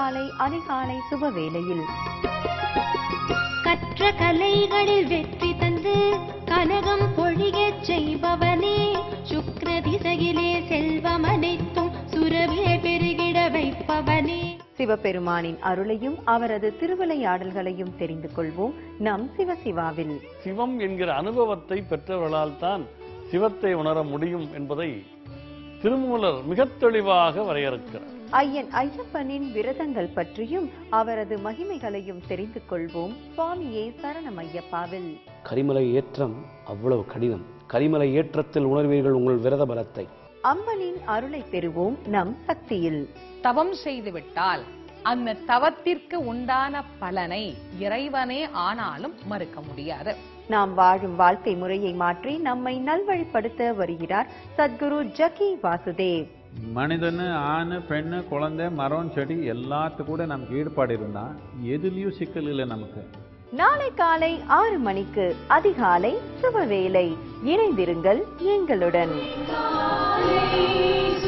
காலை அதிகாலை சுபவேளையில் கற்ற கலைகளில் வெற்றி தந்து கனகம் பொழியச் செய்பவனே சுக்ர திசையிலே செல்வம் அனைத்தும் சுரவே பெருகிட வைப்பவனே சிவபெருமானின் அருளையும் அவரது திருவிளையாடல்களையும் தெரிந்து கொள்வோம் நம் சிவசிவாவில் சிவம் என்கிற அனுபவத்தை பெற்றவர்களால் தான் சிவத்தை உணர முடியும் என்பதை திருமூலர் மிகத் தெளிவாக வரையறுக்கிறார் ஐயன் ஐயப்பனின் விரதங்கள் பற்றியும் அவரது மகிமைகளையும் தெரிந்து கொள்வோம் சுவாமியே சரணமையப்பாவில் கரிமலை ஏற்றம் அவ்வளவு கடினம் கரிமலை ஏற்றத்தில் உணர்வீர்கள் உங்கள் விரத பலத்தை அம்பனின் அருளை பெறுவோம் நம் சக்தியில் தவம் செய்துவிட்டால் அந்த தவத்திற்கு உண்டான பலனை இறைவனே ஆனாலும் மறுக்க முடியாது நாம் வாழும் வாழ்க்கை முறையை மாற்றி நம்மை நல்வழிப்படுத்த வருகிறார் சத்குரு ஜக்கி வாசுதேவ் மனிதனு ஆண் பெண்ணு குழந்தை மரம் செடி எல்லாத்து கூட நமக்கு ஈடுபாடு இருந்தா எதுலயும் சிக்கல் இல்லை நமக்கு நாளை காலை ஆறு மணிக்கு அதிகாலை சுபவேளை இணைந்திருங்கள் எங்களுடன் காலை